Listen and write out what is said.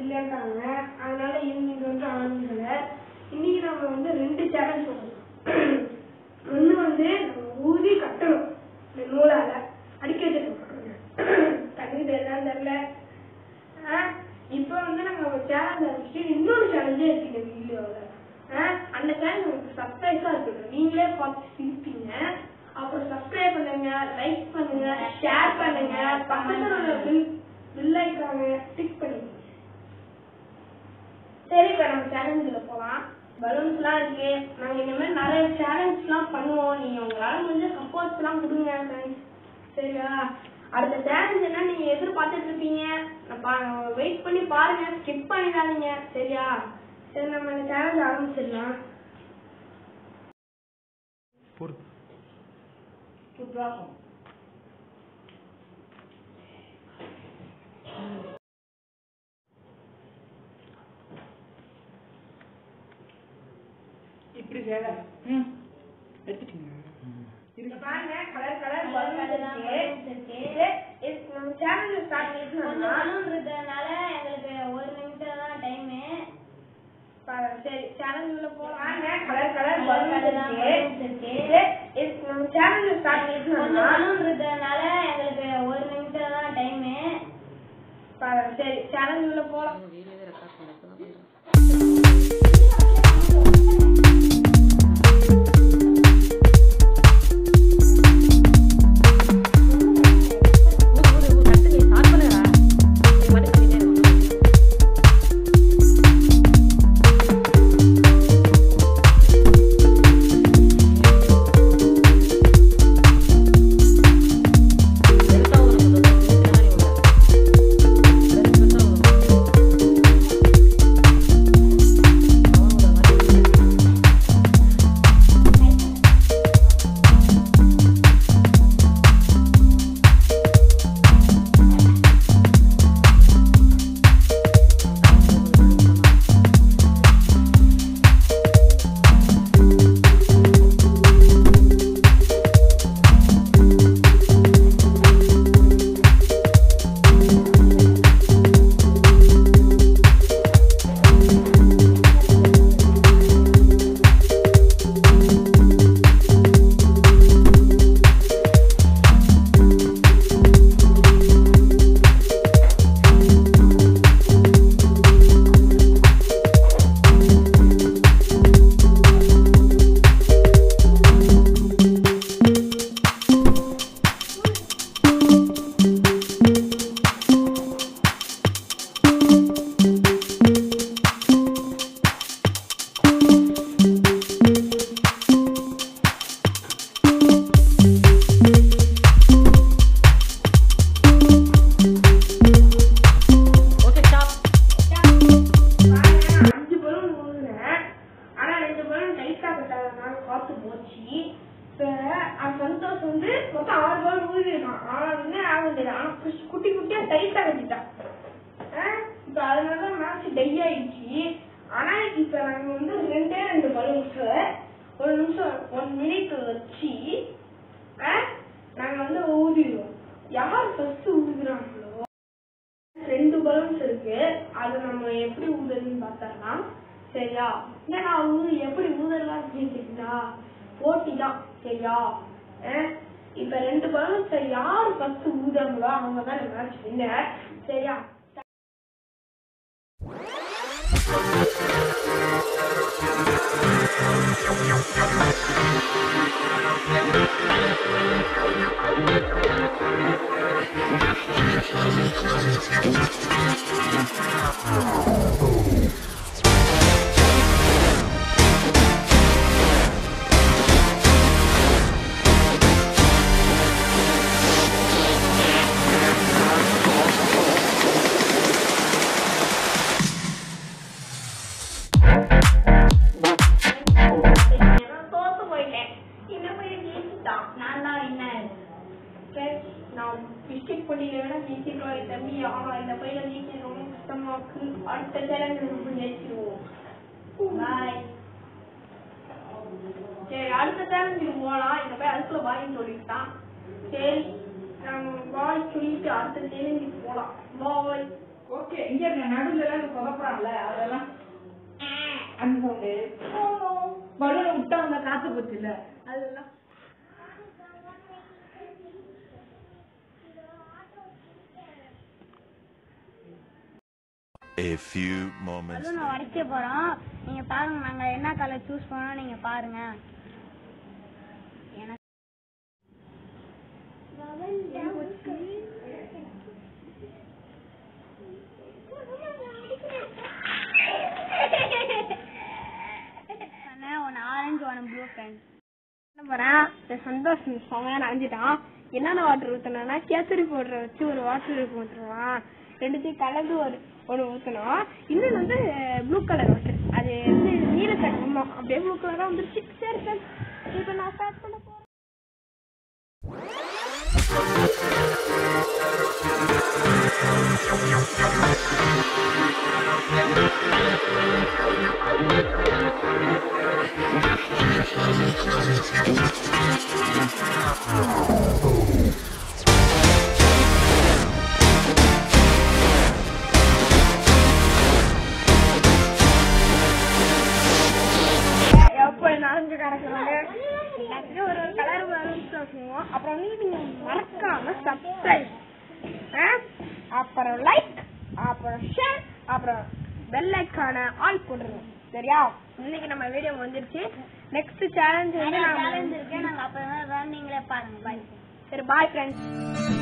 இல்லைன்ட்டாங்க அதனால இன்னைக்கு வந்து ஆரம்பிக்கல இன்னைக்கு நம்ம வந்து ரெண்டு சேலஞ்ச் பண்ணணும் ஒன்று வந்து நம்ம ஊதி கட்டணும் இந்த நூலால அடிக்க வச்சிருக்கோம் தண்ணி தெரியலாம் தெரியல இப்போ வந்து நாங்கள் ஒரு சேலஞ்ச் ஆரம்பிச்சு இன்னொரு சேலஞ்சே இருக்கு இந்த வீடியோவில் அந்த சேலஞ்ச் உங்களுக்கு சர்ப்ரைஸாக இருக்கட்டும் நீங்களே பார்த்து சிரிப்பீங்க அப்புறம் சப்ஸ்கிரைப் பண்ணுங்க லைக் பண்ணுங்க ஷேர் பண்ணுங்க பக்கத்துல உள்ள பில் பில் ஐக்கான டிக் பண்ணுங்க சரி இப்போ நம்ம சேலஞ்சில் போகலாம் பலூன்ஸ்லாம் இருக்கு நாங்கள் இந்த மாதிரி நிறைய சேலஞ்ச்லாம் பண்ணுவோம் நீங்கள் உங்களால் முடிஞ்ச சப்போர்ட்ஸ்லாம் கொடுங்க ஃப்ரெண்ட்ஸ் சரியா அடுத்த சேலஞ்ச் என்ன நீங்கள் எதிர்பார்த்துட்டு இருப்பீங்க வெயிட் பண்ணி பாருங்க ஸ்கிப் பண்ணிடாதீங்க சரியா சரி நம்ம இந்த சேலஞ்ச் ஆரம்பிச்சிடலாம் பொறுத்து சுப்ராசம் இப்படி சேலை ம் எடுத்துட்டீங்க இங்க பாருங்க கலர் கலர் பலூன் இருக்கு இது இது நம்ம சேனல் ஸ்டார்ட் கொஞ்சம் பண்ணோம்னா பலூன் இருக்கிறதுனால எங்களுக்கு ஒரு நிமிஷம் தான் டைமு ப- சரி சேனல் உள்ள போலாம் கலர் கலர் பலூன் இருக்கு இருக்கு இது இது நம்ம சேனல் ஸ்டார்ட் கொஞ்சம் பண்ணோம்னா பலூன் இருக்கிறதுனால எங்களுக்கு ஒரு நிமிஷம் தான் டைமு ப- சரி சேனல் உள்ள போலாம் பாருங்க, அஞ்சு பலூன் ஊதுனேன் ஆனா ரெண்டு பலூன் டைட்டா கட்டாதனால காத்து போச்சு இப்ப அந்த சந்தோஷ் வந்து மொத்தம் ஆறு பலூன் ஊதிருக்கான் ஆனா வந்து ஆகுது ஆனா குஷ்- குட்டி குட்டியா டைட்டா கட்டிட்டான் ஆஹ் இப்ப அதனால மேட்ச் டை ஆயிடுச்சு ஆனா இப்ப நாங்க வந்து ரெண்டே ரெண்டு பலூன்ஸ் ஒரு நிமிஷம் ஒன் மினிட் வச்சு ஆஹ் நாங்க வந்து ஊதிடுவோம் யார் ஃபர்ஸ்ட் ஊதுறாங்களோ ரெண்டு பலூன்ஸ் இருக்கு அது நம்ம எப்படி ஊதுறதுன்னு பார்த்தோம்னா சரியா ஏன்னா ஊது எப்படி ஊதலாம் கேட்டீங்களா போட்டி தான் சரியா அஹ் இப்ப ரெண்டு பலூன்ஸ் யார் ஃபர்ஸ்ட் ஊதுறாங்களோ அவங்க தான் இந்த மேட்ச் வின்னர் சரியா நான் தோத்து போயிட்டேன் இந்த பையன் ஜெயிச்சுட்டான் நான் தான் வின்னர் Friends, நான் பிஸ்கெட் பொடியில வேணா ஜெயிச்சிருக்கோம் என் தம்பி ஆனா இந்த பையில ஜெயிக்கிறது ரொம்ப கஷ்டமா இருக்கு அடுத்த சேலஞ்ச் நம்ம ஜெயிச்சிருவோம் பாய் சரி அடுத்த சேலஞ்சுக்கு போகலாம் இந்த பையன் அதுக்குள்ள பாயின்னு சொல்லிட்டான் சரி நம்ம பாய் சொல்லிட்டு அடுத்த சேலஞ்சுக்கு போகலாம் பாய் ஓகே இங்க இருங்க நடுவுல எல்லாம் சொதப்புறாங்கல்ல அதெல்லாம் அந்த சவுண்டு பலூனை விட்டா அவங்க காத்து போச்சு இல்ல அதெல்லாம் A few moments பலூனை உடைக்க போறோம் நீங்க பாருங்க நாங்க என்ன கலர் சூஸ் பண்ணோம் நீங்க பாருங்க எனக்கு ஒன்னு ஆரஞ்சு ஒன்னு ப்ளூ ஃப்ரெண்ட் என்ன போறேன் என் சந்தோஷம் செமையா நனைஞ்சிட்டான் என்னென்ன வாட்டர் ஊத்தணும்னா கேசரி பவுடரை வச்சு ஒரு வாட்டர் ஊற்றுவான் ரெண்டுத்தையும் கலந்து ஒரு ஒன்று ஊற்றணும் இன்னொன்று வந்து ப்ளூ கலர் வாட்டர் அது வந்து நீலக்கடமா அப்படியே ப்ளூ கலராக வந்துருச்சு சரி சார் இப்போ நான் ஸ்டார்ட் பண்ண போறேன் எப்போ நனைஞ்சு கிடக்குறாங்க எல்லாத்துக்கும் ஒரு ஒரு கலர் வரும்னு சொல்லுவோம் அப்புறம் வந்து நீங்க மறக்காம சப்ஸ்கிரைப் அப்புறம் லைக் அப்புறம் ஷேர் அப்புறம் பெல் ஐக்கான ஆல் போட்டுருங்க சரியா இன்னைக்கு நம்ம வீடியோ வந்துருச்சு நெக்ஸ்ட் சேலஞ்ச் வந்து சேலஞ்ச் நான் இருக்கு நாங்க அப்புறம் நீங்களே பாருங்க பாய் சரி பாய் ஃப்ரெண்ட்ஸ்